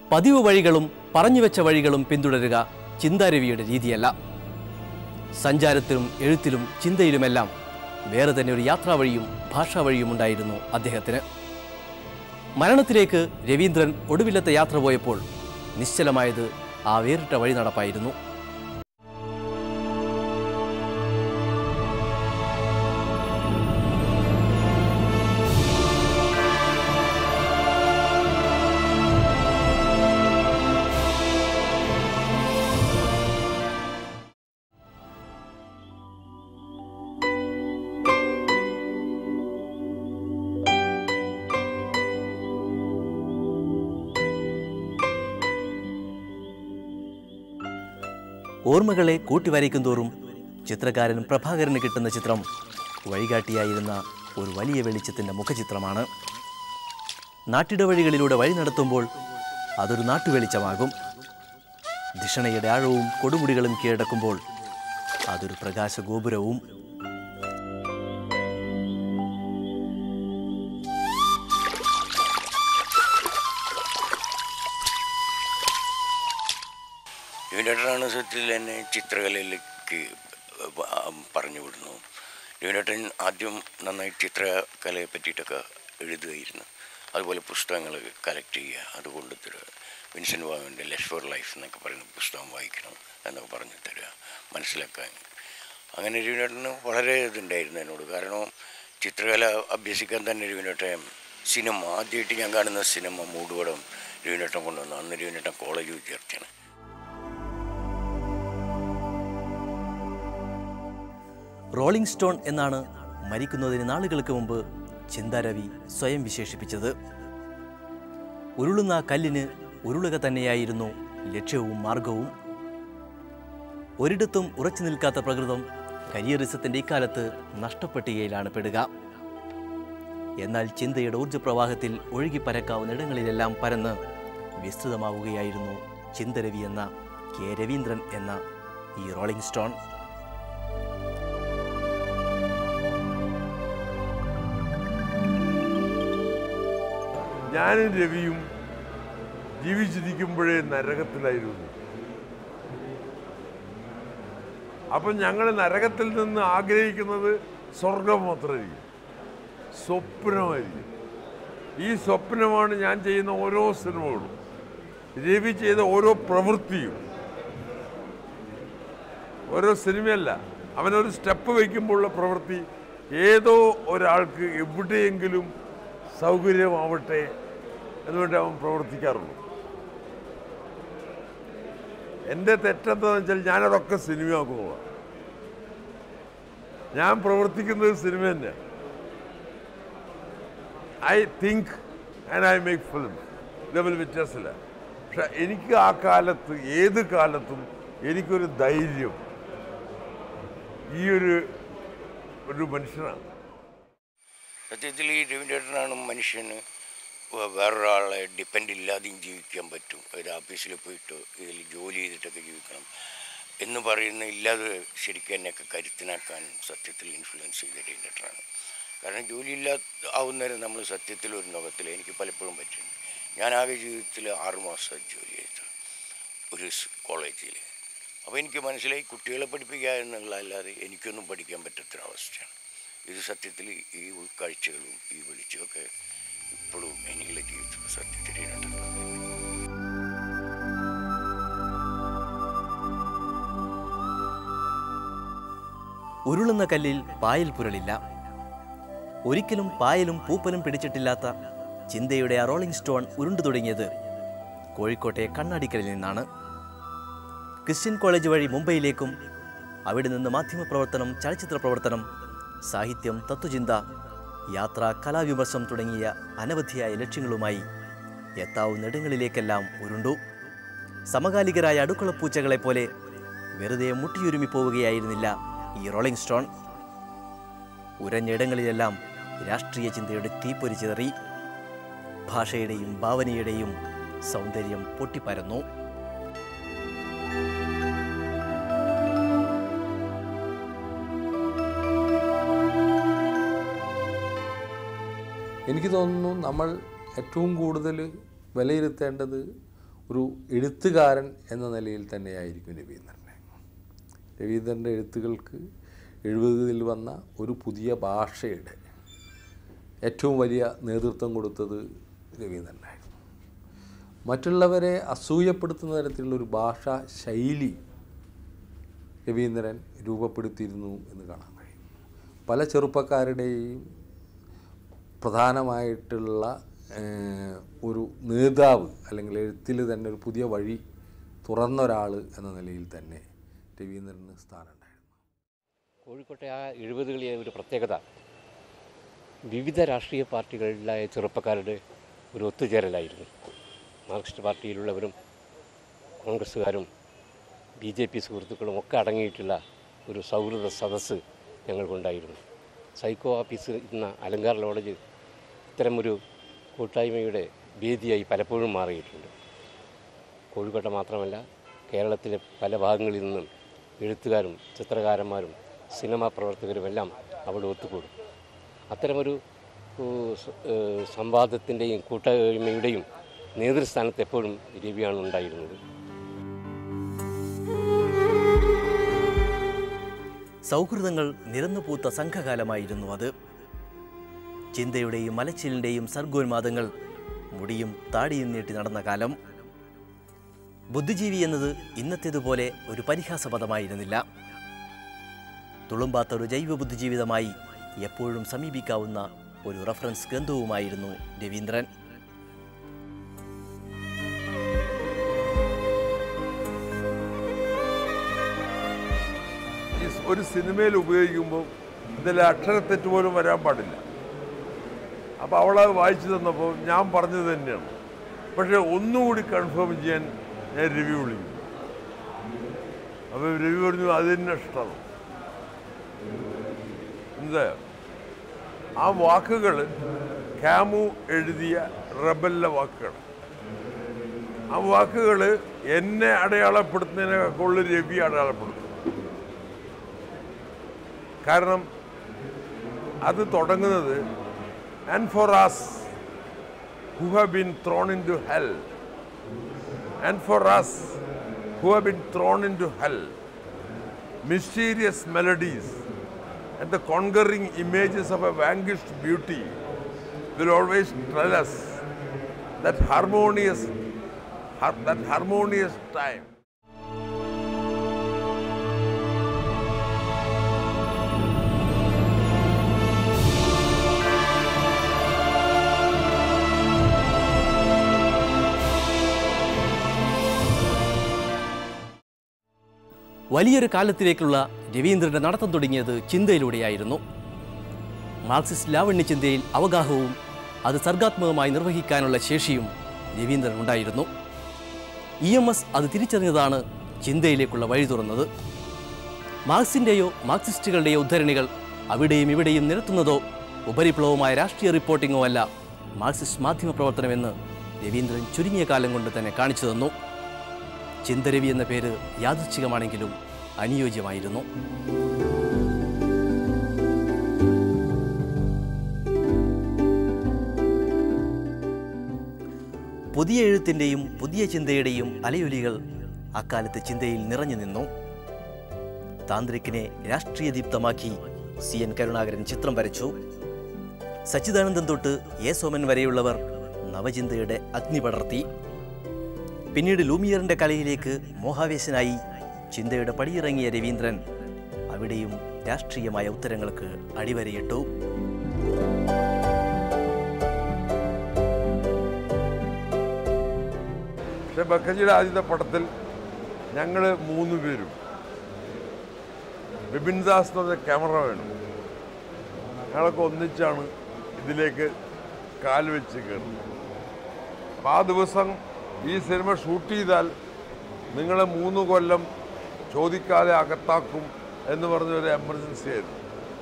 പതിവ് വഴികളും പറഞ്ഞുവെച്ച വഴികളും പിന്തുടരുക ചിന്താരവിയുടെ രീതിയല്ല സഞ്ചാരത്തിലും എഴുത്തിലും ചിന്തയിലുമെല്ലാം വേറെ തന്നെ ഒരു യാത്രാ വഴിയും ഭാഷാ വഴിയും ഉണ്ടായിരുന്നു അദ്ദേഹത്തിന് മരണത്തിലേക്ക് രവീന്ദ്രൻ ഒടുവിലത്തെ യാത്ര പോയപ്പോൾ നിശ്ചലമായത് ആ വേറിട്ട വഴി നടപ്പായിരുന്നു ഓർമ്മകളെ കൂട്ടിവരയ്ക്കും തോറും ചിത്രകാരൻ പ്രഭാകരന് കിട്ടുന്ന ചിത്രം വഴികാട്ടിയായിരുന്ന ഒരു വലിയ വെളിച്ചത്തിൻ്റെ മുഖചിത്രമാണ് നാട്ടിടവഴികളിലൂടെ വഴി നടത്തുമ്പോൾ അതൊരു നാട്ടുവെളിച്ചമാകും ധിഷണയുടെ ആഴവും കൊടുമുടികളും കീഴടക്കുമ്പോൾ അതൊരു പ്രകാശഗോപുരവും രവീനേട്ടനാണ് സത്യത്തിൽ എന്നെ ചിത്രകലയിലേക്ക് വ- ആ പറഞ്ഞു വിടുന്നു രവീനേട്ടൻ ആദ്യം നന്നായി ചിത്രകലയെ പറ്റിയിട്ടൊക്കെ എഴുതുകയായിരുന്നു അതുപോലെ പുസ്തകങ്ങൾ കളക്ട് ചെയ്യുക അത് കൊണ്ടു തരിക വിൻസെൻ്റ് വാവിൻ്റെ ലെസ് ഫോർ ലൈഫ് എന്നൊക്കെ പറയുന്ന പുസ്തകം വായിക്കണം എന്നൊക്കെ പറഞ്ഞു തരിക മനസ്സിലാക്കാൻ അങ്ങനെ രവീനേട്ടന് വളരെ ഇതുണ്ടായിരുന്നു എന്നോട് കാരണം ചിത്രകല അഭ്യസിക്കാൻ തന്നെ രവീനേട്ടൻ സിനിമ ആദ്യമായിട്ട് ഞാൻ കാണുന്ന സിനിമ മൂടുപടം രവീനേട്ടൻ കൊണ്ടുവന്നു അന്ന് രവീനേട്ടൻ കോളേജ് വിദ്യാർത്ഥിയാണ് റോളിംഗ് സ്റ്റോൺ എന്നാണ് മരിക്കുന്നതിന് നാളുകൾക്ക് മുമ്പ് ചിന്താരവി സ്വയം വിശേഷിപ്പിച്ചത് ഉരുളുന്ന ആ കല്ലിന് ഉരുളുക തന്നെയായിരുന്നു ലക്ഷ്യവും മാർഗവും ഒരിടത്തും ഉറച്ചു നിൽക്കാത്ത പ്രകൃതം കരിയറിസത്തിൻ്റെ ഇക്കാലത്ത് നഷ്ടപ്പെട്ടുകയിലാണ് പെടുക എന്നാൽ ചിന്തയുടെ ഊർജ്ജപ്രവാഹത്തിൽ ഒഴുകിപ്പരക്കാവുന്ന ഇടങ്ങളിലെല്ലാം പരന്ന് വിസ്തൃതമാവുകയായിരുന്നു ചിന്തരവി എന്ന കെ രവീന്ദ്രൻ എന്ന ഈ റോളിംഗ് സ്റ്റോൺ ഞാനും രവിയും ജീവിച്ചിരിക്കുമ്പോഴേ നരകത്തിലായിരുന്നു അപ്പം ഞങ്ങൾ നരകത്തിൽ നിന്ന് ആഗ്രഹിക്കുന്നത് സ്വർഗം മാത്രമായിരിക്കും സ്വപ്നമായിരിക്കും ഈ സ്വപ്നമാണ് ഞാൻ ചെയ്യുന്ന ഓരോ സിനിമകളും രവി ചെയ്ത ഓരോ പ്രവൃത്തിയും ഓരോ സിനിമയല്ല അവനൊരു സ്റ്റെപ്പ് വയ്ക്കുമ്പോഴുള്ള പ്രവൃത്തി ഏതോ ഒരാൾക്ക് എവിടെയെങ്കിലും സൗകര്യമാവട്ടെ എന്നുവേണ്ടി അവൻ പ്രവർത്തിക്കാറുള്ളൂ എൻ്റെ തെറ്റെന്താണെന്ന് വെച്ചാൽ ഞാനതൊക്കെ സിനിമയാക്കുന്നതാണ് ഞാൻ പ്രവർത്തിക്കുന്നത് സിനിമ തന്നെയാണ് I think and I make film തമ്മിൽ വ്യത്യാസമില്ല പക്ഷെ എനിക്ക് ആ കാലത്ത് ഏത് കാലത്തും എനിക്കൊരു ധൈര്യം ഈ ഒരു ഒരു മനുഷ്യനാണ് സത്യത്തിൽ ഈ രവീന്ദ്രനാണ് മനുഷ്യന് വേ- വേറൊരാളെ ഡിപ്പെൻഡ് ഇല്ലാതെയും ജീവിക്കാൻ പറ്റും ഒരു ഓഫീസിൽ പോയിട്ട് ഇതിൽ ജോലി ചെയ്തിട്ടൊക്കെ ജീവിക്കണം എന്ന് പറയുന്ന ഇല്ലാതെ ശരിക്കും എന്നെയൊക്കെ കരുത്തിനാക്കാൻ സത്യത്തിൽ ഇൻഫ്ലുവൻസ് ചെയ്ത രവീന്ദ്രനാണ് കാരണം ജോലി ഇല്ലാത്ത ആവുന്നേരം നമ്മൾ സത്യത്തിൽ ഒരു ലോകത്തിൽ എനിക്ക് പലപ്പോഴും പറ്റുന്നു ഞാൻ ആകെ ജീവിതത്തിൽ ആറുമാസം ജോലി ചെയ്തു ഒരു കോളേജിൽ അപ്പോൾ എനിക്ക് മനസ്സിലായി കുട്ടികളെ പഠിപ്പിക്കുക എന്നുള്ളതല്ലാതെ എനിക്കൊന്നും പഠിക്കാൻ പറ്റാത്തൊരവസ്ഥയാണ് ഇത് സത്യത്തിൽ ഈ ഉൾക്കാഴ്ചകളും ഈ വെളിച്ചമൊക്കെ ഇപ്പോഴും എനിക്കുള്ള ജീവിതത്തിൽ സത്യത്തിൽ ഇതിനകത്തുണ്ട്. ഉരുളുന്ന കല്ലിൽ പായൽ പുരളില്ല ഒരിക്കലും പായലും പൂപ്പലും പിടിച്ചിട്ടില്ലാത്ത ചിന്തയുടെ ആ റോളിംഗ് സ്റ്റോൺ ഉരുണ്ടു തുടങ്ങിയത് കോഴിക്കോട്ടെ കണ്ണാടിക്കലിൽ നിന്നാണ് ക്രിസ്ത്യൻ കോളേജ് വഴി മുംബൈയിലേക്കും അവിടെ നിന്ന് മാധ്യമപ്രവർത്തനം ചലച്ചിത്ര പ്രവർത്തനം സാഹിത്യം തത്വചിന്ത യാത്ര കലാവിമർശം തുടങ്ങിയ അനവധിയായ ലക്ഷ്യങ്ങളുമായി എത്താവുന്നിടങ്ങളിലേക്കെല്ലാം ഉരുണ്ടു സമകാലികരായ അടുക്കളപ്പൂച്ചകളെ പോലെ വെറുതെ മുട്ടിയുരുമി പോവുകയായിരുന്നില്ല ഈ റോളിംഗ് സ്റ്റോൺ ഉരഞ്ഞിടങ്ങളിലെല്ലാം രാഷ്ട്രീയ ചിന്തയുടെ തീപ്പൊരി ചിതറി ഭാഷയുടെയും ഭാവനയുടെയും സൗന്ദര്യം പൊട്ടിപ്പരന്നു എനിക്ക് തോന്നുന്നു നമ്മൾ ഏറ്റവും കൂടുതൽ വിലയിരുത്തേണ്ടത് ഒരു എഴുത്തുകാരൻ എന്ന നിലയിൽ തന്നെയായിരിക്കും രവീന്ദ്രനെ രവീന്ദ്രൻ്റെ എഴുത്തുകൾക്ക് എഴുപതിൽ വന്ന ഒരു പുതിയ ഭാഷയുടെ ഏറ്റവും വലിയ നേതൃത്വം കൊടുത്തത് രവീന്ദ്രനായിരുന്നു മറ്റുള്ളവരെ അസൂയപ്പെടുത്തുന്ന തരത്തിലുള്ള ഒരു ഭാഷാ ശൈലി രവീന്ദ്രൻ രൂപപ്പെടുത്തിയിരുന്നു എന്ന് കാണാൻ കഴിയും പല ചെറുപ്പക്കാരുടെയും പ്രധാനമായിട്ടുള്ള ഏഹ്, ഒരു നേതാവ് അല്ലെങ്കിൽ എഴുത്തിൽ തന്നെ ഒരു പുതിയ വഴി തുറന്ന ഒരാൾ എന്ന നിലയിൽ തന്നെ രവീന്ദ്രന് സ്ഥാനമുണ്ടായിരുന്നു കോഴിക്കോട്ടെ ആ എഴുപതുകളിലെ ഒരു പ്രത്യേകത വിവിധ രാഷ്ട്രീയ പാർട്ടികളിലായ ചെറുപ്പക്കാരുടെ ഒരു ഒത്തുചേരലായിരുന്നു മാർക്സിസ്റ്റ് പാർട്ടിയിലുള്ളവരും കോൺഗ്രസ്സുകാരും ബി ജെ പി സുഹൃത്തുക്കളും ഒക്കെ അടങ്ങിയിട്ടുള്ള ഒരു സൗഹൃദ സദസ്സ് ഞങ്ങൾക്കുണ്ടായിരുന്നു സൈക്കോ ഓഫീസ് ഇന്ന അലങ്കാർ ലോഡ്ജ് ഇത്തരമൊരു കൂട്ടായ്മയുടെ വേദിയായി പലപ്പോഴും മാറിയിട്ടുണ്ട് കോഴിക്കോട്ടെ മാത്രമല്ല കേരളത്തിലെ പല ഭാഗങ്ങളിൽ നിന്നും എഴുത്തുകാരും ചിത്രകാരന്മാരും സിനിമാ പ്രവർത്തകരുമെല്ലാം അവിടെ ഒത്തുകൂടും അത്തരമൊരു ഉ, സ- ഏഹ്, സംവാദത്തിൻ്റെയും കൂട്ടായ്മയുടെയും നേതൃസ്ഥാനത്ത് എപ്പോഴും രവിയാണ് ഉണ്ടായിരുന്നത് സൗഹൃദങ്ങൾ നിരന്നുപൂത്ത സംഘകാലമായിരുന്നു അത് ചിന്തയുടെയും മലച്ചിലിൻ്റെയും സർഗോന്മാദങ്ങൾ മുടിയും താടിയും നീട്ടി നടന്ന കാലം ബുദ്ധിജീവി എന്നത് ഇന്നത്തേതുപോലെ ഒരു പരിഹാസപദമായിരുന്നില്ല തുളുമ്പാത്ത ഒരു ജൈവ ബുദ്ധിജീവിതമായി എപ്പോഴും സമീപിക്കാവുന്ന ഒരു റഫറൻസ് ഗ്രന്ഥവുമായിരുന്നു രവീന്ദ്രൻ ഈ സ് ഒരു സിനിമയിൽ ഉപയോഗിക്കുമ്പോൾ ഇതിൽ അക്ഷരത്തെറ്റ് പോലും വരാൻ പാടില്ല അപ്പോൾ അവളത് വായിച്ചു തന്നപ്പോൾ ഞാൻ പറഞ്ഞത് തന്നെയാണ് പക്ഷേ ഒന്നുകൂടി കൺഫേം ചെയ്യാൻ ഞാൻ രവി വിളിക്കും അപ്പോൾ രവി പറഞ്ഞു അത് തന്നെ ഇഷ്ടമാണ് എന്താ ആ വാക്കുകൾ ക്യാമു എഴുതിയ റബലിലെ വാക്കുകൾ ആ വാക്കുകൾ എന്നെ അടയാളപ്പെടുത്തുന്നതിനേക്കാൾ രവി അടയാളപ്പെടുത്തും കാരണം അത് തുടങ്ങുന്നത് and for us who have been thrown into hell and for us who have been thrown into hell mysterious melodies and the conquering images of a vanquished beauty will always tell us that harmonious har- that harmonious time വലിയൊരു കാലത്തിലേക്കുള്ള രവീന്ദ്രന്റെ നടത്തം തുടങ്ങിയത് ചിന്തയിലൂടെയായിരുന്നു Marxist ലാവണ്യ ചിന്തയിൽ അവഗാഹവും അത് സർഗാത്മകമായി നിർവഹിക്കാനുള്ള ശേഷിയും രവീന്ദ്രൻ ഉണ്ടായിരുന്നു E M S അത് തിരിച്ചറിഞ്ഞതാണ് ചിന്തയിലേക്കുള്ള വഴി തുറന്നത് മാർക്സിൻ്റെയോ മാർക്സിസ്റ്റുകളുടെയോ ഉദ്ധരണികൾ അവിടെയും ഇവിടെയും നിരത്തുന്നതോ ഉപരിപ്ലവമായ രാഷ്ട്രീയ റിപ്പോർട്ടിങ്ങോ അല്ല മാർക്സിസ്റ്റ് മാധ്യമ പ്രവർത്തനമെന്ന് രവീന്ദ്രൻ ചുരുങ്ങിയ കാലം കൊണ്ട് തന്നെ കാണിച്ചു തന്നു ചിന്തരവി എന്ന പേര് യാദൃച്ഛികമാണെങ്കിലും അനുയോജ്യമായിരുന്നു പുതിയ എഴുത്തിൻ്റെയും പുതിയ ചിന്തയുടെയും അലയൊലികൾ അക്കാലത്തെ ചിന്തയിൽ നിറഞ്ഞു നിന്നു താന്ത്രിക്കിനെ രാഷ്ട്രീയ ദീപ്തമാക്കി സി എൻ കരുണാകരൻ ചിത്രം വരച്ചു സച്ചിദാനന്ദൻ തൊട്ട് എ സോമൻ വരെയുള്ളവർ നവചിന്തയുടെ അഗ്നി പടർത്തി പിന്നീട് ലൂമിയറിന്റെ കലയിലേക്ക് മോഹാവേശനായി ചിന്തയുടെ പടിയിറങ്ങിയ രവീന്ദ്രൻ അവിടെയും രാഷ്ട്രീയമായ ഉത്തരങ്ങൾക്ക് അടിവരയിട്ടു പക്ഷെ ബക്കജിയുടെ ആദ്യത്തെ പടത്തിൽ ഞങ്ങൾ മൂന്ന് പേരും ബിപിൻ ദാസ് എന്ന് പറഞ്ഞ ക്യാമറ വേണം ഞങ്ങളൊക്കെ ഒന്നിച്ചാണ് ഇതിലേക്ക് കാൽ വെച്ച് കയറുന്നത് അപ്പം ആ ദിവസം ഈ സിനിമ ഷൂട്ട് ചെയ്താൽ നിങ്ങളെ മൂന്ന് കൊല്ലം ചോദിക്കാതെ അകത്താക്കും എന്ന് പറഞ്ഞ ഒരു എമർജൻസി ആയിരുന്നു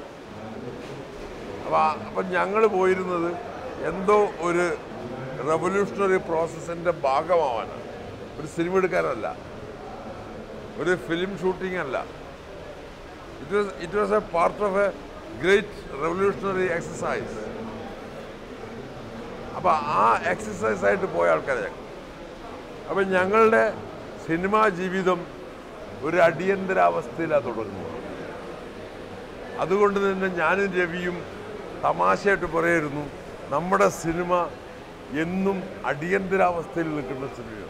അപ്പം അപ്പം ഞങ്ങൾ പോയിരുന്നത് എന്തോ ഒരു റവല്യൂഷണറി പ്രോസസ്സിൻ്റെ ഭാഗമാവാനാണ് ഒരു സിനിമ എടുക്കാനല്ല ഒരു ഫിലിം ഷൂട്ടിംഗ് അല്ല it was it was a part of a great revolutionary exercise അപ്പോൾ ആ എക്സസൈസ് ആയിട്ട് പോയ ആൾക്കാരെ ഞങ്ങൾ അപ്പം ഞങ്ങളുടെ സിനിമാ ജീവിതം ഒരു അടിയന്തരാവസ്ഥയിലാണ് തുടങ്ങുന്നത് അതുകൊണ്ട് തന്നെ ഞാനും രവിയും തമാശയായിട്ട് പറയായിരുന്നു നമ്മുടെ സിനിമ എന്നും അടിയന്തരാവസ്ഥയിൽ നിൽക്കുന്ന സിനിമയാണ്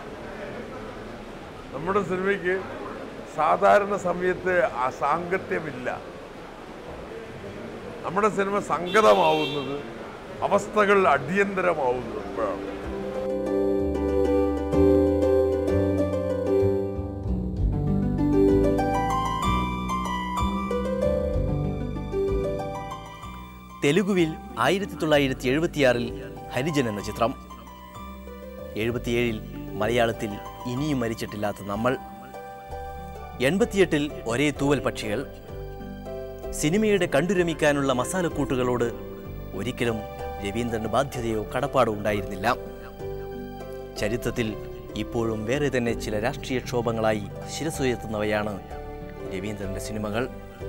നമ്മുടെ സിനിമയ്ക്ക് സാധാരണ സമയത്ത് ആ സാങ്കത്യമില്ല നമ്മുടെ സിനിമ സംഗതമാവുന്നത് അവസ്ഥകൾ അടിയന്തരമാവുന്നത് ഇപ്പോഴാണ് തെലുഗുവിൽ ആയിരത്തി തൊള്ളായിരത്തി എഴുപത്തിയാറിൽ ഹരിജൻ എന്ന ചിത്രം എഴുപത്തിയേഴിൽ മലയാളത്തിൽ ഇനിയും മരിച്ചിട്ടില്ലാത്ത നമ്മൾ എൺപത്തിയെട്ടിൽ ഒരേ തൂവൽ പക്ഷികൾ സിനിമയുടെ കണ്ടുരമിക്കാനുള്ള മസാലക്കൂട്ടുകളോട് ഒരിക്കലും രവീന്ദ്രന് ബാധ്യതയോ കടപ്പാടോ ഉണ്ടായിരുന്നില്ല ചരിത്രത്തിൽ ഇപ്പോഴും വേറെ തന്നെ ചില രാഷ്ട്രീയ ക്ഷോഭങ്ങളായി ശിരസുയർത്തുന്നവയാണ് രവീന്ദ്രന്റെ സിനിമകൾ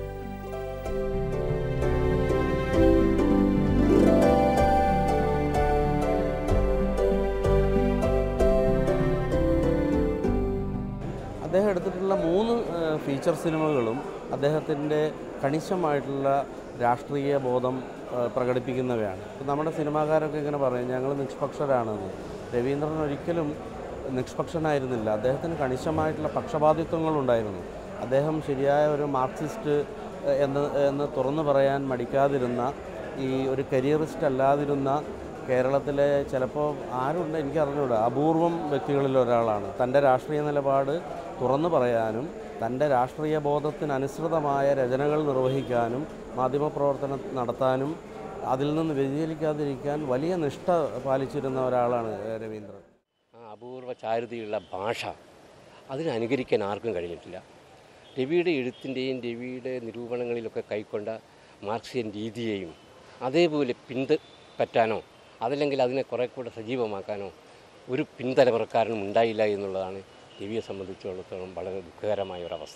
അദ്ദേഹം എടുത്തിട്ടുള്ള മൂന്ന് ഏഹ്, ഫീച്ചർ സിനിമകളും അദ്ദേഹത്തിൻ്റെ കണിശമായിട്ടുള്ള രാഷ്ട്രീയ ബോധം ഏഹ്, പ്രകടിപ്പിക്കുന്നവയാണ് ഇപ്പം നമ്മുടെ സിനിമാക്കാരൊക്കെ ഇങ്ങനെ പറയും ഞങ്ങൾ നിഷ്പക്ഷരാണെന്ന് രവീന്ദ്രൻ ഒരിക്കലും നിഷ്പക്ഷനായിരുന്നില്ല അദ്ദേഹത്തിന് കണിശമായിട്ടുള്ള പക്ഷപാതിത്വങ്ങളുണ്ടായിരുന്നു അദ്ദേഹം ശരിയായ ഒരു മാർക്സിസ്റ്റ് ഏഹ്, എന്ന് എന്ന് തുറന്നു പറയാൻ മടിക്കാതിരുന്ന ഈ ഒരു കരിയറിസ്റ്റ് അല്ലാതിരുന്ന കേരളത്തിലെ ചിലപ്പോൾ ആരുണ്ട് എനിക്ക് അറിഞ്ഞൂടാ അപൂർവം വ്യക്തികളിൽ ഒരാളാണ് തൻ്റെ രാഷ്ട്രീയ നിലപാട് തുറന്നു പറയാനും തൻ്റെ രാഷ്ട്രീയ ബോധത്തിനനുസൃതമായ രചനകൾ നിർവഹിക്കാനും മാധ്യമപ്രവർത്തനം നടത്താനും അതിൽ നിന്ന് വ്യതിചലിക്കാതിരിക്കാൻ വലിയ നിഷ്ഠ പാലിച്ചിരുന്ന ഒരാളാണ് ഏഹ്, രവീന്ദ്രൻ ആ അപൂർവ ചാരുതയുള്ള ഭാഷ അതിനെ അനുകരിക്കാൻ ആർക്കും കഴിഞ്ഞിട്ടില്ല രവിയുടെ എഴുത്തിൻ്റെയും രവിയുടെ നിരൂപണങ്ങളിലൊക്കെ കൈക്കൊണ്ട മാർക്സിയൻ രീതിയെയും അതേപോലെ പിന്ത് പറ്റാനോ അതല്ലെങ്കിൽ അതിനെ കുറെ കൂടെ സജീവമാക്കാനോ ഒരു പിൻതലമുറക്കാരനും ഉണ്ടായില്ല എന്നുള്ളതാണ് രവിയെ സംബന്ധിച്ചിടത്തോളം വളരെ ദുഃഖകരമായ ഒരവസ്ഥ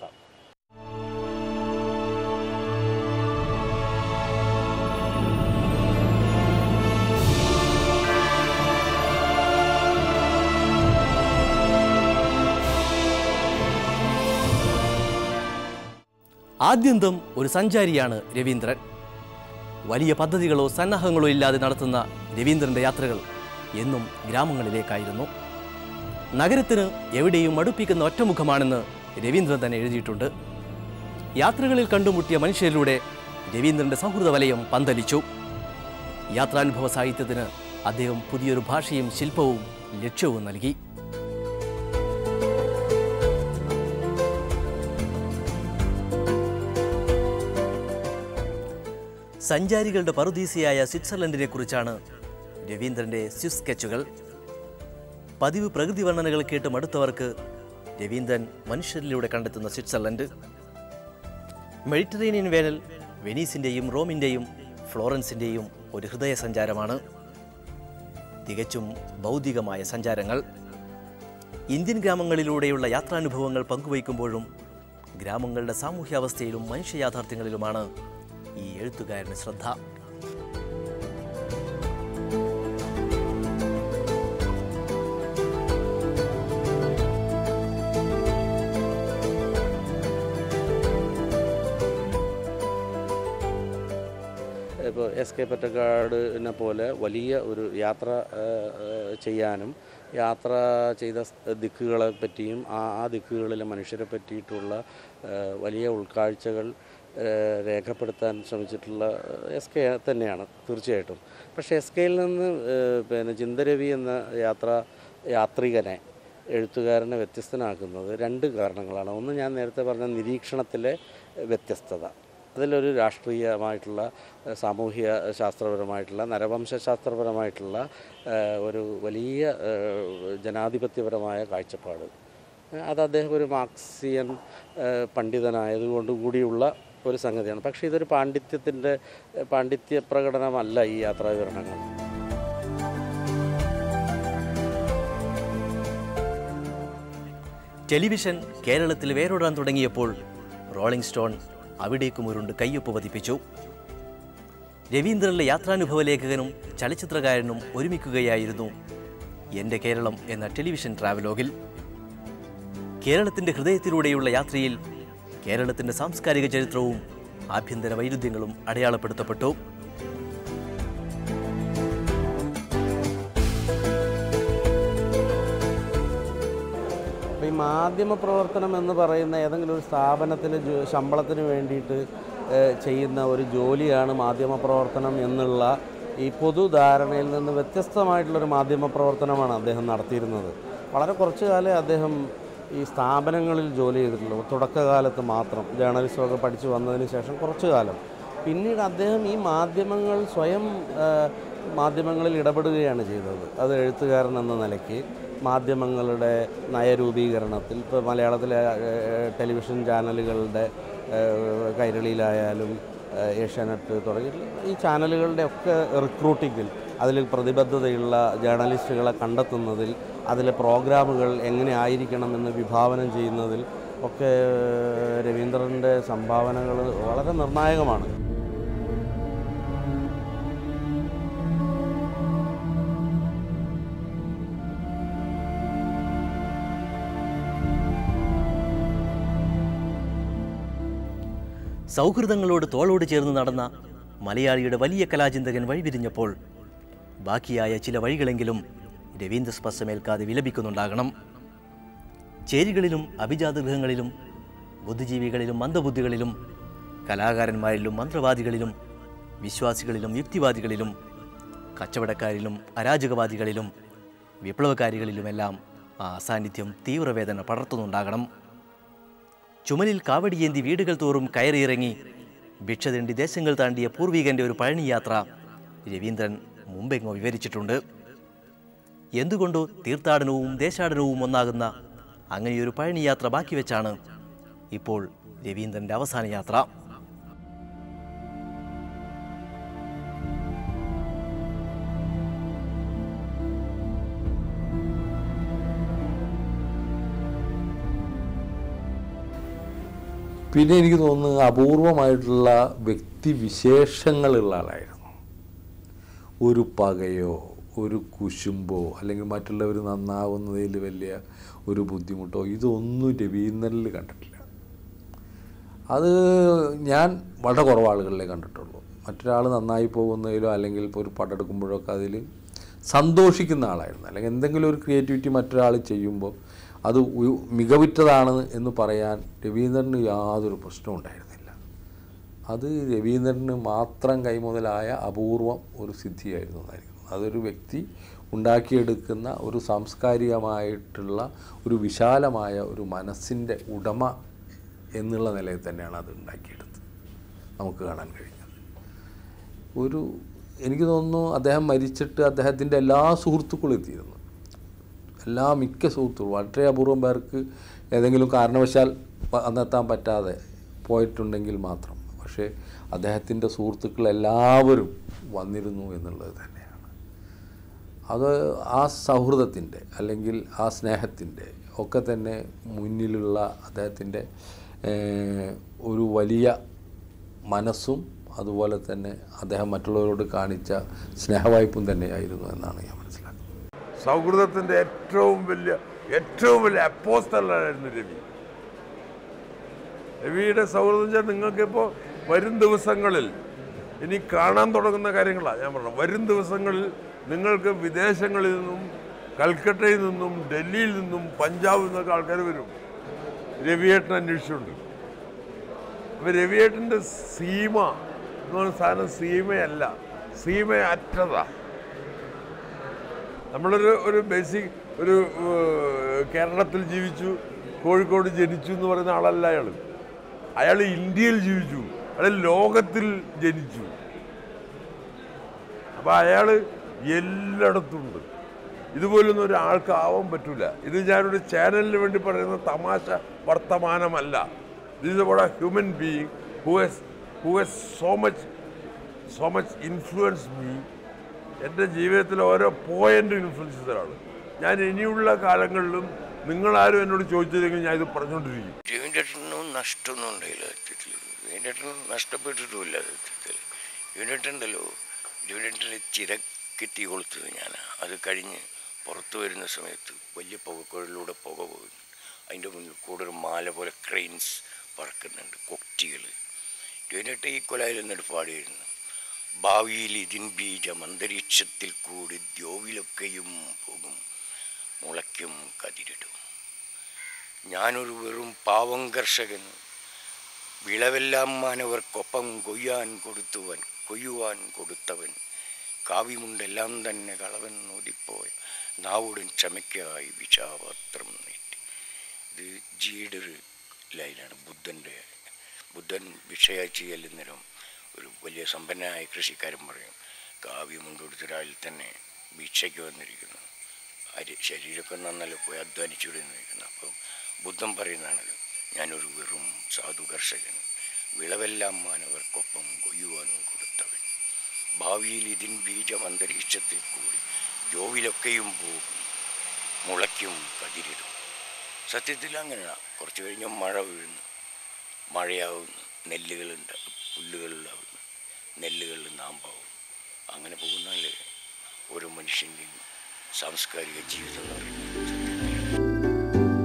ആദ്യന്തം ഒരു സഞ്ചാരിയാണ് രവീന്ദ്രൻ വലിയ പദ്ധതികളോ സന്നാഹങ്ങളോ ഇല്ലാതെ നടത്തുന്ന രവീന്ദ്രന്റെ യാത്രകൾ എന്നും ഗ്രാമങ്ങളിലേക്കായിരുന്നു നഗരത്തിന് എവിടെയും മടുപ്പിക്കുന്ന ഒറ്റമുഖമാണെന്ന് രവീന്ദ്രൻ തന്നെ എഴുതിയിട്ടുണ്ട് യാത്രകളിൽ കണ്ടുമുട്ടിയ മനുഷ്യരിലൂടെ രവീന്ദ്രന്റെ സൗഹൃദ വലയം പന്തലിച്ചു യാത്രാനുഭവ സാഹിത്യത്തിന് അദ്ദേഹം പുതിയൊരു ഭാഷയും ശില്പവും ലക്ഷ്യവും നൽകി സഞ്ചാരികളുടെ പറുദീസയായ സ്വിറ്റ്സർലൻഡിനെ കുറിച്ചാണ് രവീന്ദ്രന്റെ സ്വിസ് സ്കെച്ചുകൾ പതിവ് പ്രകൃതി വർണ്ണനകൾ കേട്ട് മടുത്തവർക്ക് രവീന്ദ്രൻ മനുഷ്യരിലൂടെ കണ്ടെത്തുന്ന സ്വിറ്റ്സർലൻഡ് മെഡിറ്ററേനിയൻ വേനൽ വെനീസിൻ്റെയും റോമിൻ്റെയും ഫ്ലോറൻസിൻ്റെയും ഒരു ഹൃദയ സഞ്ചാരമാണ് തികച്ചും ഭൗതികമായ സഞ്ചാരങ്ങൾ ഇന്ത്യൻ ഗ്രാമങ്ങളിലൂടെയുള്ള യാത്രാനുഭവങ്ങൾ പങ്കുവയ്ക്കുമ്പോഴും ഗ്രാമങ്ങളുടെ സാമൂഹ്യാവസ്ഥയിലും മനുഷ്യ യാഥാർത്ഥ്യങ്ങളിലുമാണ് ഈ എഴുത്തുകാരന് ശ്രദ്ധ ഇപ്പോൾ എസ് കെ പൊറ്റക്കാടിനെ പോലെ വലിയ ഒരു യാത്ര ആ, ആ, ചെയ്യാനും യാത്ര ചെയ്ത സ് ദിക്കുകളെ പറ്റിയും ആ ആ ദിക്കുകളിലെ മനുഷ്യരെ പറ്റിയിട്ടുള്ള ആ, വലിയ ഉൾക്കാഴ്ചകൾ ആ, രേഖപ്പെടുത്താൻ ശ്രമിച്ചിട്ടുള്ള എസ് കെ തന്നെയാണ് തീർച്ചയായിട്ടും പക്ഷേ എസ് കെയിൽ നിന്ന് ആ, പിന്നെ ചിന്തരവി എന്ന യാത്ര യാത്രികനെ എഴുത്തുകാരനെ വ്യത്യസ്തനാക്കുന്നത് രണ്ട് കാരണങ്ങളാണ് ഒന്ന് ഞാൻ നേരത്തെ പറഞ്ഞ നിരീക്ഷണത്തിലെ വ്യത്യസ്തത അതിലൊരു രാഷ്ട്രീയമായിട്ടുള്ള ഏഹ്, സാമൂഹ്യ ശാസ്ത്രപരമായിട്ടുള്ള നരവംശാസ്ത്രപരമായിട്ടുള്ള ഏഹ്, ഒരു വലിയ ഏഹ്, ജനാധിപത്യപരമായ കാഴ്ചപ്പാട് ഏഹ്, അത് അദ്ദേഹം ഒരു മാർക്സിയൻ ഏഹ്, പണ്ഡിതനായതുകൊണ്ട് കൂടിയുള്ള ഒരു സംഗതിയാണ് പക്ഷേ ഇതൊരു പാണ്ഡിത്യത്തിൻ്റെ ഏഹ്, പാണ്ഡിത്യ പ്രകടനമല്ല ഈ യാത്രാവിവരണങ്ങൾ ടെലിവിഷൻ കേരളത്തിൽ വേരോടാൻ തുടങ്ങിയപ്പോൾ റോളിംഗ് സ്റ്റോൺ അവിടേക്കും ഒരുണ്ട് കയ്യൊപ്പ് പതിപ്പിച്ചു രവീന്ദ്രനിലെ യാത്രാനുഭവ ലേഖകനും ചലച്ചിത്രകാരനും ഒരുമിക്കുകയായിരുന്നു എൻ്റെ കേരളം എന്ന ടെലിവിഷൻ ട്രാവലോഗിൽ കേരളത്തിൻ്റെ ഹൃദയത്തിലൂടെയുള്ള യാത്രയിൽ കേരളത്തിൻ്റെ സാംസ്കാരിക ചരിത്രവും ആഭ്യന്തര വൈരുദ്ധ്യങ്ങളും അടയാളപ്പെടുത്തപ്പെട്ടു അപ്പോൾ ഈ മാധ്യമ പ്രവർത്തനം എന്ന് പറയുന്ന ഏതെങ്കിലും ഒരു സ്ഥാപനത്തിൽ ജോ- ശമ്പളത്തിന് വേണ്ടിയിട്ട് ഏഹ്, ചെയ്യുന്ന ഒരു ജോലിയാണ് മാധ്യമ പ്രവർത്തനം എന്നുള്ള ഈ പൊതുധാരണയിൽ നിന്ന് വ്യത്യസ്തമായിട്ടുള്ളൊരു മാധ്യമ പ്രവർത്തനമാണ് അദ്ദേഹം നടത്തിയിരുന്നത് വളരെ കുറച്ചു കാലം അദ്ദേഹം ഈ സ്ഥാപനങ്ങളിൽ ജോലി ചെയ്തിട്ടുള്ളൂ തുടക്കകാലത്ത് മാത്രം ജേർണലിസമൊക്കെ പഠിച്ചു വന്നതിന് ശേഷം കുറച്ചു കാലം പിന്നീട് അദ്ദേഹം ഈ മാധ്യമങ്ങൾ സ്വയം ഏഹ്, മാധ്യമങ്ങളിൽ ഇടപെടുകയാണ് ചെയ്തത് അത് എഴുത്തുകാരൻ എന്ന നിലയ്ക്ക് മാധ്യമങ്ങളുടെ നയരൂപീകരണത്തിൽ ഇപ്പോൾ മലയാളത്തിലെ ഏഹ്, ടെലിവിഷൻ ചാനലുകളുടെ ഏഹ്, കൈരളിയിലായാലും ഏഹ്, ഏഷ്യാനെറ്റ് തുടങ്ങി ഈ ചാനലുകളുടെ ഒക്കെ റിക്രൂട്ടിങ്ങിൽ അതിൽ പ്രതിബദ്ധതയുള്ള ജേർണലിസ്റ്റുകളെ കണ്ടെത്തുന്നതിൽ അതിലെ പ്രോഗ്രാമുകൾ എങ്ങനെ ആയിരിക്കണം എന്ന് വിഭാവനം ചെയ്യുന്നതിൽ ഒക്കെ ഏഹ്, രവീന്ദ്രൻ്റെ സംഭാവനകൾ വളരെ നിർണായകമാണ് സൗഹൃദങ്ങളോട് തോളോട് ചേർന്ന് നടന്ന മലയാളിയുടെ വലിയ കലാചിന്തകൻ വഴിപിരിഞ്ഞപ്പോൾ ബാക്കിയായ ചില വഴികളെങ്കിലും രവീന്ദ്ര സ്പർശമേൽക്കാതെ വിലപിക്കുന്നുണ്ടാകണം ചേരികളിലും അഭിജാതഗൃഹങ്ങളിലും ബുദ്ധിജീവികളിലും മന്ദബുദ്ധികളിലും കലാകാരന്മാരിലും മന്ത്രവാദികളിലും വിശ്വാസികളിലും യുക്തിവാദികളിലും കച്ചവടക്കാരിലും അരാജകവാദികളിലും വിപ്ലവകാരികളിലുമെല്ലാം ആ സാന്നിധ്യം തീവ്രവേദന പടർത്തുന്നുണ്ടാകണം ചുമലിൽ കാവടിയേന്തി വീടുകൾ തോറും കയറിയിറങ്ങി ഭിക്ഷ തേണ്ടി ദേശങ്ങൾ താണ്ടിയ പൂർവികന്റെ ഒരു പഴനി യാത്ര രവീന്ദ്രൻ മുമ്പെങ്ങോ വിവരിച്ചിട്ടുണ്ട് എന്തുകൊണ്ടോ തീർത്ഥാടനവും ദേശാടനവും ഒന്നാകുന്ന അങ്ങനെയൊരു പഴനി യാത്ര ബാക്കി വെച്ചാണ് ഇപ്പോൾ രവീന്ദ്രന്റെ അവസാന യാത്ര പിന്നെ എനിക്ക് തോന്നുന്നു അപൂർവമായിട്ടുള്ള വ്യക്തിവിശേഷങ്ങളുള്ള ആളായിരുന്നു ഒരു പകയോ ഒരു കുശുമ്പോ അല്ലെങ്കിൽ മറ്റുള്ളവർ നന്നാവുന്നതിൽ വലിയ ഒരു ബുദ്ധിമുട്ടോ ഇതൊന്നും രവീന്ദ്രനിൽ കണ്ടിട്ടില്ല അത് ഞാൻ വളരെ കുറവ് ആളുകളിലേ കണ്ടിട്ടുള്ളൂ മറ്റൊരാൾ നന്നായി പോകുന്നതിലോ അല്ലെങ്കിൽ ഇപ്പോൾ ഒരു പടം എടുക്കുമ്പോഴൊക്കെ അതിൽ സന്തോഷിക്കുന്ന ആളായിരുന്നു അല്ലെങ്കിൽ എന്തെങ്കിലും ഒരു ക്രിയേറ്റിവിറ്റി മറ്റൊരാൾ ചെയ്യുമ്പോൾ അത് ഉ- മികവുറ്റതാണ് എന്ന് പറയാൻ രവീന്ദ്രന് യാതൊരു പ്രശ്നവും ഉണ്ടായിരുന്നില്ല അത് രവീന്ദ്രന് മാത്രം കൈമുതലായ അപൂർവം ഒരു സിദ്ധിയായിരുന്നു എന്നായിരിക്കും അതൊരു വ്യക്തി ഉണ്ടാക്കിയെടുക്കുന്ന ഒരു സാംസ്കാരികമായിട്ടുള്ള ഒരു വിശാലമായ ഒരു മനസ്സിൻ്റെ ഉടമ എന്നുള്ള നിലയിൽ തന്നെയാണ് അത് ഉണ്ടാക്കിയെടുത്തത് നമുക്ക് കാണാൻ കഴിഞ്ഞത് ഒരു എനിക്ക് തോന്നുന്നു അദ്ദേഹം മരിച്ചിട്ട് അദ്ദേഹത്തിൻ്റെ എല്ലാ സുഹൃത്തുക്കളും എത്തിയിരുന്നു എല്ലാ മിക്ക സുഹൃത്തുക്കളും വളരെ അപൂർവം പേർക്ക് ഏതെങ്കിലും കാരണവശാൽ പ- അന്നെത്താൻ പറ്റാതെ പോയിട്ടുണ്ടെങ്കിൽ മാത്രം പക്ഷേ അദ്ദേഹത്തിൻ്റെ സുഹൃത്തുക്കൾ എല്ലാവരും വന്നിരുന്നു എന്നുള്ളത് തന്നെയാണ് അത് ആ സൗഹൃദത്തിൻ്റെ അല്ലെങ്കിൽ ആ സ്നേഹത്തിൻ്റെ ഒക്കെ തന്നെ മുന്നിലുള്ള അദ്ദേഹത്തിൻ്റെ ഏഹ്, ഒരു വലിയ മനസ്സും അതുപോലെ തന്നെ അദ്ദേഹം മറ്റുള്ളവരോട് കാണിച്ച സ്നേഹവായ്പും തന്നെയായിരുന്നു എന്നാണ് ഞാൻ മനസ്സിലാക്കുന്നത് സൗഹൃദത്തിൻ്റെ ഏറ്റവും വലിയ ഏറ്റവും വലിയ അപ്പോസ്തലായിരുന്നു രവി രവിയുടെ സൗഹൃദം വെച്ചാൽ നിങ്ങൾക്കിപ്പോൾ വരും ദിവസങ്ങളിൽ ഇനി കാണാൻ തുടങ്ങുന്ന കാര്യങ്ങളാണ് ഞാൻ പറഞ്ഞത് വരും ദിവസങ്ങളിൽ നിങ്ങൾക്ക് വിദേശങ്ങളിൽ നിന്നും കൽക്കട്ടയിൽ നിന്നും ഡൽഹിയിൽ നിന്നും പഞ്ചാബിൽ നിന്നൊക്കെ ആൾക്കാർ വരും രവിയേട്ടൻ അന്വേഷിച്ചുണ്ട് അപ്പോൾ രവിയേട്ടൻ്റെ സീമ എന്ന് പറയുന്ന സാധനം സീമയല്ല സീമ അറ്റതാ നമ്മളൊരു ഒരു ബേസിക് ഒരു ഏഹ്, കേരളത്തിൽ ജീവിച്ചു കോഴിക്കോട് ജനിച്ചു എന്ന് പറയുന്ന ആളല്ല അയാൾ അയാൾ ഇന്ത്യയിൽ ജീവിച്ചു അയാൾ ലോകത്തിൽ ജനിച്ചു അപ്പം അയാൾ എല്ലായിടത്തും ഉണ്ട് ഇതുപോലൊന്നും ഒരാൾക്ക് ആവാൻ പറ്റില്ല ഇത് ഞാനൊരു ചാനലിന് വേണ്ടി പറയുന്ന തമാശ വർത്തമാനമല്ല this is a human being who has who has so much so much influence me എൻ്റെ ജീവിതത്തിലെ ഓരോ പോയിൻ്റ് ഇൻഫ്ലുവൻസ് ചെയ്തൊരാൾ ഞാൻ ഇനിയുള്ള കാലങ്ങളിലും നിങ്ങളാരും എന്നോട് ചോദിച്ചില്ലെങ്കിൽ ഞാൻ ഇത് പറഞ്ഞുകൊണ്ടിരിക്കും രവീന്ദ്രേട്ടനും നഷ്ടമൊന്നും ഉണ്ടായില്ല സത്യത്തിൽ രവീന്ദ്രേട്ടൻ നഷ്ടപ്പെട്ടിട്ടുമില്ല സത്യത്തിൽ രവീന്ദ്രേട്ടൻ ഉണ്ടല്ലോ രവീന്ദ്രേട്ടൻ്റെ ചിരക്ക് തീ കൊളുത്തത് ഞാൻ അത് കഴിഞ്ഞ് പുറത്തു വരുന്ന സമയത്ത് വലിയ പുകക്കുഴലിലൂടെ പുക പോകുന്നു അതിൻ്റെ മുന്നിൽ കൂടെ ഒരു മാല പോലെ ക്രെയിൻസ് പറക്കുന്നുണ്ട് കൊക്റ്റികൾ ഇതിനിട്ട് ഈ കൊലയിൽ നിന്നിട്ട് പാടിയിരുന്നു ഭാവിയിൽ ഇതിൻ ബീജം അന്തരീക്ഷത്തിൽ കൂടി ദ്യോവിലൊക്കെയും പോകും മുളയ്ക്കും കതിരിടും ഞാനൊരു വെറും പാവം കർഷകൻ വിളവെല്ലാം മാനവർക്കൊപ്പം കൊയ്യാൻ കൊടുത്തുവൻ കൊയ്യുവാൻ കൊടുത്തവൻ കാവ്യമുണ്ടെല്ലാം തന്നെ കളവൻ നോദിപ്പോയ നാവുടൻ ക്ഷമയ്ക്കായി വിഷാപാത്രം നീട്ടി ഇത് ജിയുടെ ഒരു ലൈനാണ് ബുദ്ധൻ്റെ ബുദ്ധൻ ഭിക്ഷയായി ചെല്ലുന്നേരം ഒരു വലിയ സമ്പന്നനായ കൃഷിക്കാരൻ പറയും കാവ്യമുണ്ട് കൊടുത്തൊരാളിൽ തന്നെ ഭിക്ഷയ്ക്ക് വന്നിരിക്കുന്നു അരി ശരീരമൊക്കെ നന്നല്ല പോയി അധ്വാനിച്ചുവിടെ നിൽക്കുന്നു അപ്പം ബുദ്ധൻ പറയുന്നതാണത് ഞാനൊരു വെറും സാധു കർഷകൻ വിളവെല്ലാം മാനവർക്കൊപ്പം കൊയ്യുവാനും കൊടുത്തവൻ ഭാവിയിൽ ഇതിൻ ബീജം അന്തരീക്ഷത്തിൽ കൂടി ജോവിലൊക്കെയും പോകും മുളയ്ക്കും കതിരിടും സത്യത്തിൽ അങ്ങനെയാണ് കുറച്ച് കഴിഞ്ഞ് മഴ വീഴുന്നു മഴയാവുന്നു നെല്ലുകളുണ്ട് പുല്ലുകളിലാവുന്നു നെല്ലുകളിൽ നാമ്പാവും അങ്ങനെ പോകുന്നതല്ലേ ഓരോ മനുഷ്യൻ്റെയും സാംസ്കാരിക ജീവിതം എന്ന് പറയുന്നത് സത്യത്തിൽ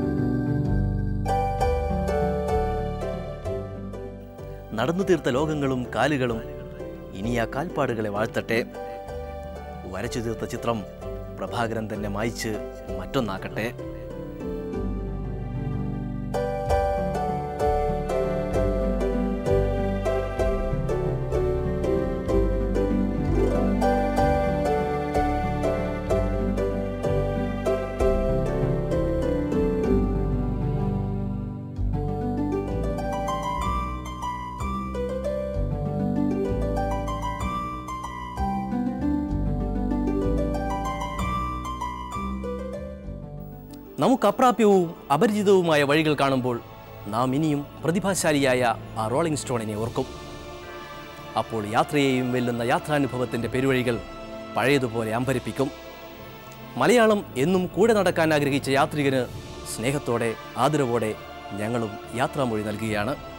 നടന്നു തീർത്ത ലോകങ്ങളും കാലുകളും ഇനി ആ കാൽപ്പാടുകളെ വാഴ്ത്തട്ടെ വരച്ചു തീർത്ത ചിത്രം പ്രഭാകരൻ തന്നെ മായ്ച്ച് മറ്റൊന്നാക്കട്ടെ നമുക്ക് അപ്രാപ്യവും അപരിചിതവുമായ വഴികൾ കാണുമ്പോൾ നാം ഇനിയും പ്രതിഭാശാലിയായ ആ റോളിംഗ് സ്റ്റോണിനെ ഓർക്കും അപ്പോൾ യാത്രയെയും വെല്ലുന്ന യാത്രാനുഭവത്തിൻ്റെ പെരുവഴികൾ പഴയതുപോലെ അമ്പരിപ്പിക്കും മലയാളം എന്നും കൂടെ നടക്കാൻ ആഗ്രഹിച്ച യാത്രികന് സ്നേഹത്തോടെ ആദരവോടെ ഞങ്ങളും യാത്രാമൊഴി നൽകുകയാണ്